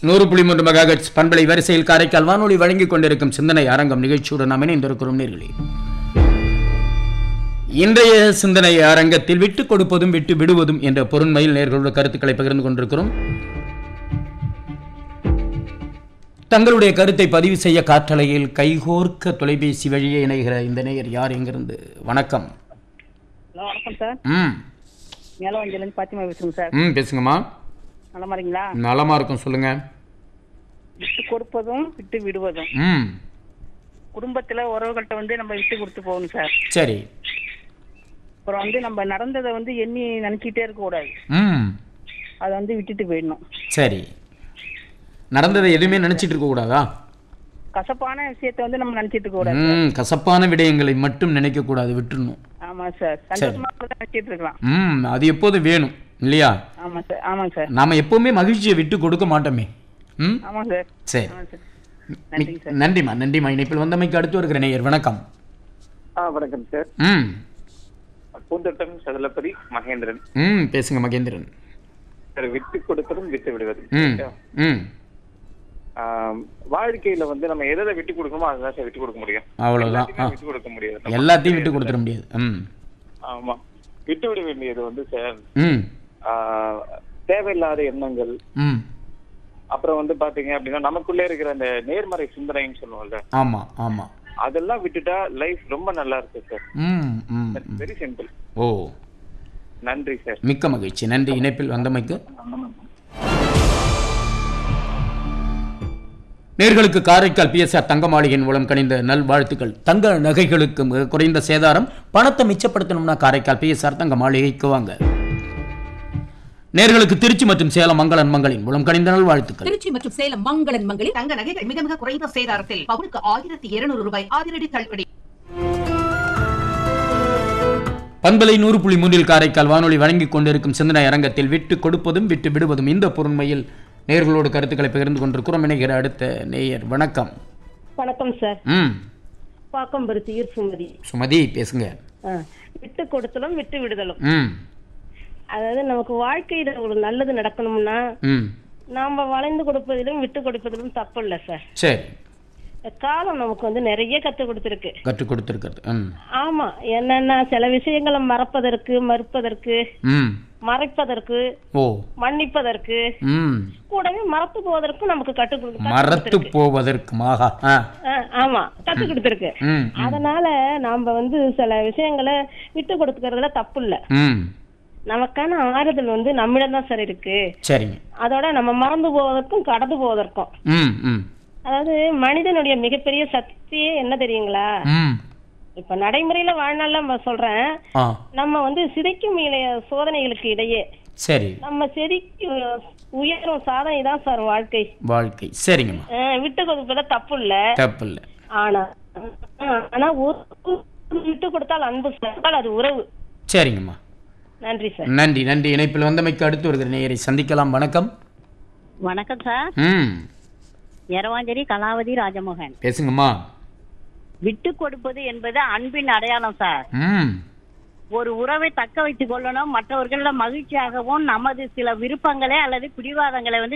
நூறு புள்ளி மூன்று மெகாஹெட்ஸ் பண்பலை வரிசையில் காரைக்கால் வானொலி வழங்கிக் கொண்டிருக்கும் சிந்தனை அரங்கம் நிகழ்ச்சியுடன் நாம் இணைந்திருக்கிறோம் நேர்களே இன்றைய சிந்தனை அரங்கத்தில் விட்டுக் கொடுப்பதும் விட்டு விடுவதும் என்ற பொருண்மையில் நேர்களோட கருத்துக்களை பகிர்ந்து கொண்டிருக்கிறோம் தங்களுடைய கருத்தை பதிவு செய்ய காற்றலையில் கைகோர்க்க தொலைபேசி வழியே இணைகிற இந்த நேயர் யார் எங்கிருந்து வணக்கம் ஹலோ வணக்கம் சார் ம் மேலவஞ்சிலேருந்து பாத்திமா பேசுங்க சார் ம் பேசுங்கம்மா நலமா இருக்கீங்களா நலமா இருக்கும் சொல்லுங்க விட்டு கொடுப்பதும் விட்டு விடுவதும் ம் குடும்பத்துல உறவுகள்கிட்ட வந்து நம்ம விட்டு கொடுத்து போகணும் சார் சரி அப்புறம் வந்து நம்ம நடந்ததை வந்து எண்ணி நினைச்சிட்டே இருக்க கூடாது ம் அதை வந்து விட்டுட்டு போயிடணும் சரி நடந்ததை எதுவுமே நினைச்சிட்டு இருக்க கூடாதா கசப்பான விஷயத்த வந்து நம்ம நினைச்சிட்டு இருக்க கூடாது ம் கசப்பான விடயங்களை மட்டும் நினைக்க கூடாது விட்டுறணும் ஆமா சார் சந்தோஷமா இருக்கிறத நினைச்சிட்டு இருக்கலாம் ம் அது எப்போதும் வேணும் இல்லையா ஆமா சார் ஆமாங்க சார் நாம எப்பவுமே மகிழ்ச்சியை விட்டு கொடுக்க மாட்டோமே ம் ஆமாங்க சார் சரி ஆமாங்க சார் நன்றிங்க சார் நன்றிம்மா நன்றிம்மா இணைப்பில் வந்தமைக்கு அடுத்து வருகிற நேயர் வணக்கம் ஆ வணக்கம் சார் ம் பூந்தோட்டம் சதலப்பதி மகேந்திரன் ம் பேசுங்க மகேந்திரன் சார் விட்டு கொடுப்பதும் விட்டு விடுவதும் ம் ம் ஆம், வாழ்க்கையில வந்து நம்ம எதை எதை விட்டு கொடுக்கணுமோ அதுதான் சார் விட்டு கொடுக்க முடியும் அவ்வளோதான் ஆ எல்லாத்தையுமே விட்டு கொடுக்க முடியாது எல்லாத்தையும் விட்டு கொடுத்துட முடியாது ம் ஆமா விட்டு விட வேண்டியது வந்து சார் ம் ஆ, தேவையில்லாத எண்ணங்கள் ம் அப்புறம் வந்து பாத்தீங்க அப்படின்னா நமக்குள்ளே இருக்கிற அந்த நேர்மறை சிந்தனைன்னு சொல்லுவோம்ல ஆமாம் ஆமாம் அதெல்லாம் விட்டுட்டா லைஃப் ரொம்ப நல்லா இருக்கு சார் ம் ம் ம். வெரி சிம்பிள் ஓ நன்றி சார் மிக்க மகிழ்ச்சி நன்றி இணைப்பில் வந்தமைக்கு நேர்களுக்கு காரைக்கால் பிஎஸ்ஆர் தங்க மாளிகையின் மூலம் கணிந்த நல்வாழ்த்துக்கள் தங்க நகைகளுக்கு மிக குறைந்த சேதாரம் பணத்தை மிச்சப்படுத்தணும்னா காரைக்கால் பிஎஸ்ஆர் தங்க மாளிகைக்கு வாங்க நேர்களுக்கு திருச்சி மற்றும் சேலம் மங்களன் மங்களின் மூலம் கணிந்த நல்வாழ்த்துக்கள் திருச்சி மற்றும் சேலம் மங்களன் மங்களில் தங்க நகைகள் மிக மிக குறைந்த சேதாரத்தில் பவுனுக்கு ஆயிரத்தி இருநூறு ரூபாய் அதிரடி தள்ளுபடி பண்பலை நூறு புள்ளி மூன்றில் காரைக்கால் வானொலி வழங்கிக் கொண்டிருக்கும் சிந்தனை அரங்கத்தில் விட்டு கொடுப்பதும் விட்டு விடுவதும் இந்த பொருண்மையில் நேர்களோடு கருத்துக்களை பகிர்ந்து கொண்டிருக்கிறோம் இணைகிற அடுத்த நேயர் வணக்கம் வணக்கம் சார் ம் பாக்கம்பருத்தி ஈர்ப்புமதி சுமதி பேசுங்க ஆ, விட்டு கொடுத்தலும் விட்டு விடுதலும் ம் அதாவது நமக்கு வாழ்க்கையில ஒரு நல்லது நடக்கணும்னா ம் நாம வளைந்து கொடுப்பதிலும் விட்டு கொடுப்பதிலும் தப்பு இல்லை சார் சரி காலம் நமக்கு வந்து நிறைய கத்து கொடுத்துருக்கு கற்றுக் கொடுத்துருக்கிறது ம் ஆமா என்னன்னா சில விஷயங்களை மறப்பதற்கு மறுப்பதற்கு ம் மறைப்பதற்கு ஓ மன்னிப்பதற்கு ம் கூடவே மறத்து போவதற்கும் நமக்கு கட்டு கொடு- கத்து மறத்து கொடுத்திருக்கு. போவதற்கு மாகா ஆ ஆ, ஆமா கத்து கொடுத்துருக்கு ம் அதனால நாம வந்து சில விஷயங்களை விட்டு கொடுத்துக்கிறதுல தப்பு இல்ல ம் நமக்கான ஆறுதல் வந்து நம்மிடம் தான் சார் இருக்கு சரிங்க அதோட நம்ம மறந்து போவதற்கும் கடந்து போவதற்கும் ம் ம் அதாவது மனிதனுடைய மிகப்பெரிய சக்தியே என்ன தெரியுங்களா ம் இப்ப நடைமுறையில வாழ்நாள்ல நம்ம சொல்றேன் ஆ நம்ம வந்து சிதைக்கும் இளைய சோதனைகளுக்கு இடையே சரி நம்ம செதுக்கி உயரும் சாதனை தான் சார் வாழ்க்கை வாழ்க்கை சரிங்கம்மா அஹ் விட்டு கொடுப்பத தப்பு இல்ல தப்பு இல்லை ஆனா அஹ் ஆனா ஒரு விட்டு கொடுத்தால் அன்பு சார் அது உறவு சரிங்கம்மா நன்றி சார் நன்றி நன்றி இணைப்பில் வந்தமைக்கு அடுத்து வருகிற நேயரை சந்திக்கலாம் வணக்கம் வணக்கம் சார் ம் எரவாஞ்சேரி கலாவதி ராஜமோகன் பேசுங்கம்மா விட்டு கொடுப்பது என்பது அன்பின் அடையாளம் சார் ம் ஒரு உறவை தக்க வைத்துக் கொள்ளணும் மற்றவர்களிடம் மகிழ்ச்சியாகவும் நமது சில விருப்பங்களை அல்லது பிடிவாதங்களை வந்து